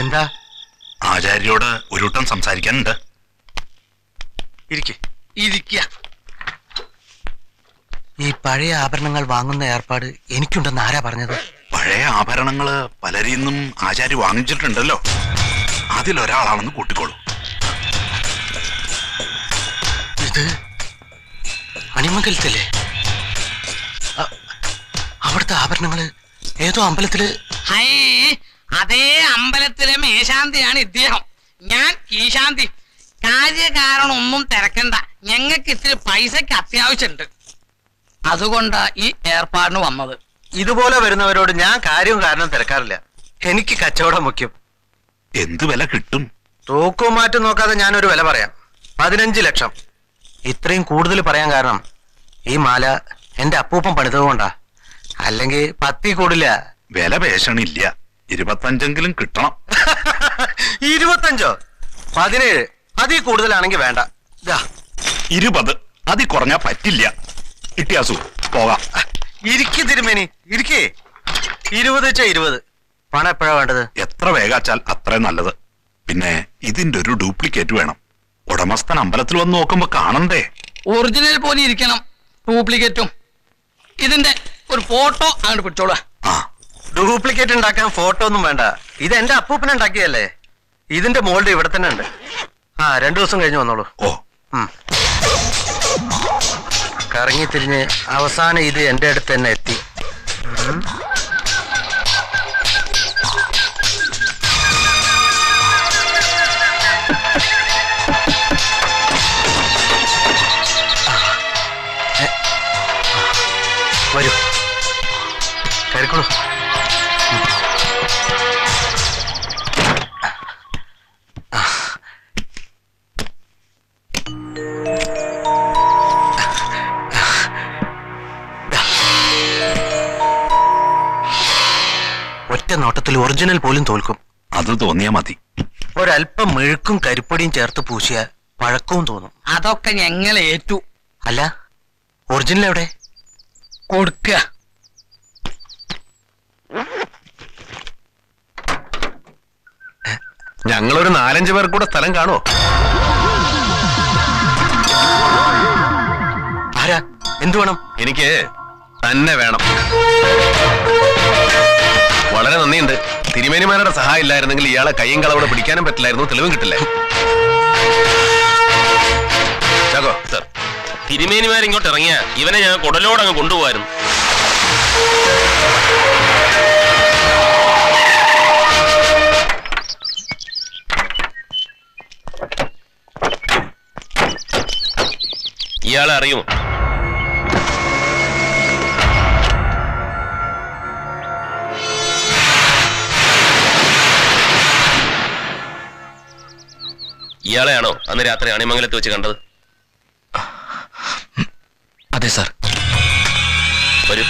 എന്താ ആചാര്യോട് ഒരു വട്ടം സംസാരിക്കാനുണ്ട് ഇരിക്കെ ഇരിക്കുക ഈ പഴയ ആഭരണങ്ങൾ വാങ്ങുന്ന ഏർപ്പാട് എനിക്കുണ്ടെന്ന് ആരാ പറഞ്ഞത് പഴയ ആഭരണങ്ങള് പലരിൽ നിന്നും ആചാര്യ വാങ്ങിച്ചിട്ടുണ്ടല്ലോ അതിലൊരാളാണെന്ന് കൂട്ടിക്കോളൂ ഇത് അണിമംഗലത്തില്ലേ അ- അവിടുത്തെ ആഭരണങ്ങള് ഏതോ അമ്പലത്തില് ഹൈ അതേ അമ്പലത്തിലെ മേശാന്തിയാണ് ഇദ്ദേഹം ഞാൻ കീശാന്തി കാര്യകാരണം ഒന്നും തിരക്കണ്ട ഞങ്ങൾക്ക് ഇത്തിരി പൈസക്ക് അത്യാവശ്യമുണ്ട് അതുകൊണ്ടാ ഈ ഏർപ്പാടിന് വന്നത് ഇതുപോലെ വരുന്നവരോട് ഞാൻ കാര്യവും കാരണം തിരക്കാറില്ല എനിക്ക് കച്ചവടം മുഖ്യം എന്ത് വില കിട്ടും തൂക്കവും മാറ്റം നോക്കാതെ ഞാനൊരു വില പറയാം പതിനഞ്ച് ലക്ഷം ഇത്രയും കൂടുതൽ പറയാൻ കാരണം ഈ മാല എന്റെ അപ്പൂപ്പൻ പണിതുകൊണ്ടാ അല്ലെങ്കിൽ പത്തി കൂടില്ല വില പേശണില്ല ഇരുപത്തഞ്ചെങ്കിലും കിട്ടണം ഇരുപത്തഞ്ചോ പതിനേഴ് അതിൽ കൂടുതലാണെങ്കിൽ വേണ്ട ഇതാ ഇരുപത് അതി കുറഞ്ഞാ പറ്റില്ല കിട്ടിയാസു പോകാം ഇരിക്കി തിരുമേനി ഇരിക്കേ ഇരുപത് വെച്ചാ ഇരുപത് പണം എപ്പോഴാ വേണ്ടത് എത്ര വേഗാച്ചാൽ അത്രയും നല്ലത് പിന്നെ ഇതിന്റെ ഒരു ഡ്യൂപ്ലിക്കേറ്റ് വേണം ഉടമസ്ഥൻ അമ്പലത്തിൽ വന്ന് നോക്കുമ്പോ കാണണ്ടേ ഒറിജിനൽ പോലെ ഇരിക്കണം ഡ്യൂപ്ലിക്കേറ്റും ഇതിന്റെ ഒരു ഫോട്ടോ അങ്ങോട്ട് പിടിച്ചോളൂ ആ ഡ്യൂപ്ലിക്കേറ്റ് ഉണ്ടാക്കാൻ ഫോട്ടോ ഒന്നും വേണ്ട ഇത് എന്റെ അപ്പൂപ്പൻ ഉണ്ടാക്കിയല്ലേ ഇതിന്റെ മോൾഡ് ഇവിടെ തന്നെ ഉണ്ട് ആ രണ്ടു ദിവസം കഴിഞ്ഞ് വന്നോളൂ ഓ ഉം. കറങ്ങി തിരിഞ്ഞ് അവസാനം ഇത് എന്റെ അടുത്ത് തന്നെ എത്തി ഉം. ആ. എ. വരൂ കയറിക്കോളൂ ഒറ്റ നോട്ടത്തിൽ ഒറിജിനൽ പോലും തോൽക്കും അത് തോന്നിയാ മതി ഒരല്പം മെഴുക്കും കരിപ്പൊടിയും ചേർത്ത് പൂശിയ പഴക്കവും തോന്നും അതൊക്കെ ഞങ്ങൾ ഏറ്റു അല്ല ഒറിജിനൽ എവിടെ കൊടുക്കുക ഞങ്ങളൊരു നാലഞ്ച് പേർ കൂടെ സ്ഥലം കാണുമോ ആരാ എന്തു വേണം എനിക്ക് തന്നെ വേണം വളരെ നന്ദിയുണ്ട് തിരുമേനിമാരുടെ സഹായം ഇല്ലായിരുന്നെങ്കിൽ ഇയാളെ കയ്യും കളവിടെ പിടിക്കാനും പറ്റില്ലായിരുന്നു തെളിവും കിട്ടില്ല ചാക്കോ സർ തിരുമേനിമാർ ഇങ്ങോട്ട് ഇറങ്ങിയ ഇവനെ ഞാൻ കുടലോട് അങ്ങ് കൊണ്ടുപോകായിരുന്നു ഇയാളെ അറിയുമോ ഇയാളെയാണോ അന്ന് രാത്രി അണിമംഗലത്ത് വെച്ച് കണ്ടത് അതെ സാർ വരൂ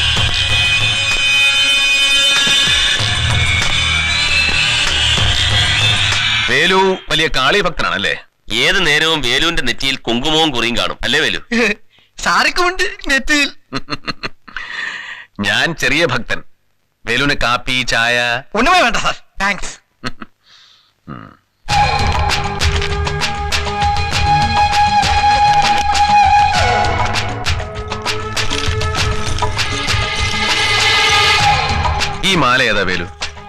വേലു വലിയ കാളി ഭക്തനാണല്ലേ ഏത് നേരവും വേലുവിന്റെ നെറ്റിയിൽ കുങ്കുമവും കുറിയും കാണും അല്ലേ വേലു സാരക്കുമുണ്ട് നെറ്റിയിൽ ഞാൻ ചെറിയ ഭക്തൻ വേലുവിന് കാപ്പി ചായ ഒന്നുമേ വേണ്ട സാർ താങ്ക്സ് ഈ മാല ഏതാ വേലു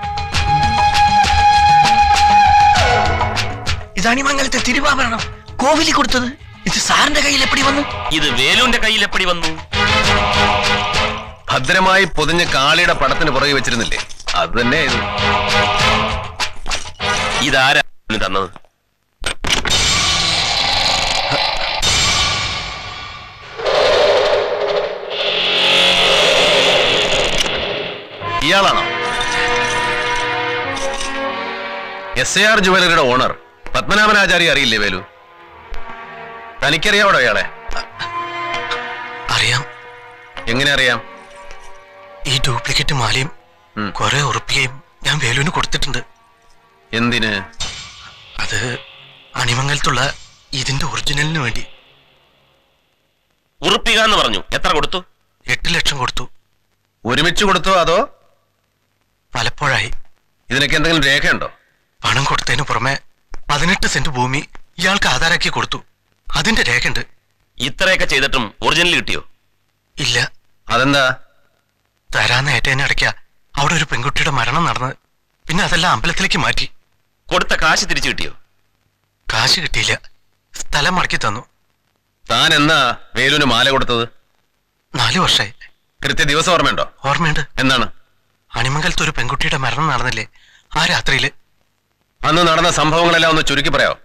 ഇതണിമംഗലത്തെ തിരുവാഭരണം കോവിലി കൊടുത്തത് ഇത് സാറിന്റെ കയ്യിൽ എപ്പടി വന്നു ഇത് വേലുവിന്റെ കയ്യിൽ എപ്പടി വന്നു ഭദ്രമായി പൊതിഞ്ഞ കാളിയുടെ പടത്തിന് പുറകെ വെച്ചിരുന്നില്ലേ അത് തന്നെ ഇത് ഇതാരാ ഇവന് തന്നത് ഇയാളാണോ എസ് എ ആർ ജുവലറിയുടെ ഓണർ പത്മനാഭനാചാരി അറിയില്ലേ വേലു തനിക്കറിയാവടോ ഇയാളെ അറിയാം എങ്ങനെ അറിയാം ഈ ഡ്യൂപ്ലിക്കേറ്റ് മാലയും ഉം. കുറെ ഉറപ്പിക്കുകയും ഞാൻ വേലുവിന് കൊടുത്തിട്ടുണ്ട് എന്തിന് അത് അണിമംഗലത്തുള്ള ഇതിന്റെ ഒറിജിനലിന് വേണ്ടി ഉറുപ്പിക എന്ന് പറഞ്ഞു എത്ര കൊടുത്തു എട്ട് ലക്ഷം കൊടുത്തു ഒരുമിച്ച് കൊടുത്തോ അതോ പലപ്പോഴായി ഇതിനൊക്കെ എന്തെങ്കിലും രേഖയുണ്ടോ പണം കൊടുത്തതിന് പുറമെ പതിനെട്ട് സെന്റ് ഭൂമി ഇയാൾക്ക് ആധാരാക്കി കൊടുത്തു അതിന്റെ രേഖയുണ്ട് ഇത്രയൊക്കെ ചെയ്തിട്ടും ഒറിജിനൽ കിട്ടിയോ ഇല്ല അതെന്താ തരാന്ന് ഏറ്റതിന് ഇടയ്ക്ക അവിടെ ഒരു പെൺകുട്ടിയുടെ മരണം നടന്നത് പിന്നെ അതെല്ലാം അമ്പലത്തിലേക്ക് മാറ്റി കൊടുത്ത കാശ് തിരിച്ചു കിട്ടിയോ കാശ് കിട്ടിയില്ല സ്ഥലം മടക്കി തന്നു താൻ എന്നാ വേലുവിന് മാല കൊടുത്തത് നാലു വർഷമായി കൃത്യ ദിവസം ഓർമ്മയുണ്ടോ ഓർമ്മയുണ്ട് എന്നാണ് അണിമംഗലത്ത് ഒരു പെൺകുട്ടിയുടെ മരണം നടന്നില്ലേ ആ രാത്രിയില് അന്ന് നടന്ന സംഭവങ്ങളെല്ലാം ഒന്ന് ചുരുക്കി പറയാമോ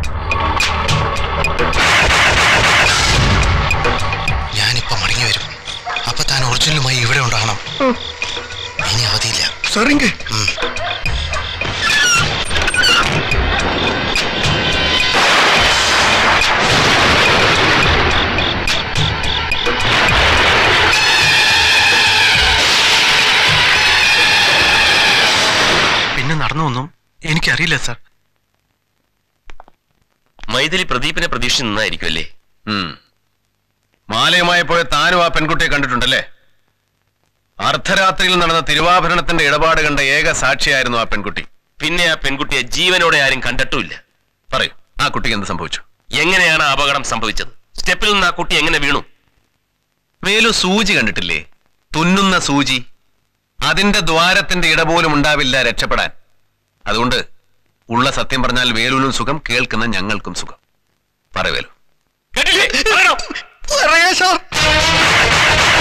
ഞാനിപ്പോ മടങ്ങി വരും അപ്പൊ താൻ ഒറിജിനലുമായി ഇവിടെ ഉണ്ടാകണം ഇനി അവധിയില്ല சரிங்க പിന്നെ നടന്നൊന്നും എനിക്കറിയില്ല സാർ മൈഥിലി പ്രദീപിനെ പ്രതീക്ഷിച്ച് നിന്നായിരിക്കും അല്ലേ ഉം. മാലയുമായി പോയ താനും ആ പെൺകുട്ടിയെ കണ്ടിട്ടുണ്ടല്ലേ അർദ്ധരാത്രിയിൽ നടന്ന തിരുവാഭരണത്തിന്റെ ഇടപാട് കണ്ട ഏക സാക്ഷിയായിരുന്നു ആ പെൺകുട്ടി പിന്നെ ആ പെൺകുട്ടിയെ ജീവനോടെ ആരും കണ്ടിട്ടുമില്ല പറയൂ ആ കുട്ടിക്ക് എന്ത് സംഭവിച്ചു എങ്ങനെയാണ് ആ അപകടം സംഭവിച്ചത് സ്റ്റെപ്പിൽ നിന്ന് ആ കുട്ടി എങ്ങനെ വീണു വേലു സൂചി കണ്ടിട്ടില്ലേ തുന്നുന്ന സൂചി അതിന്റെ ദ്വാരത്തിന്റെ ഇട പോലും ഉണ്ടാവില്ല രക്ഷപ്പെടാൻ അതുകൊണ്ട് ഉള്ള സത്യം പറഞ്ഞാൽ വേലുവിനും സുഖം കേൾക്കുന്ന ഞങ്ങൾക്കും സുഖം പറ വേലു കേട്ടില്ലേ പറയണോ പറയാ സാർ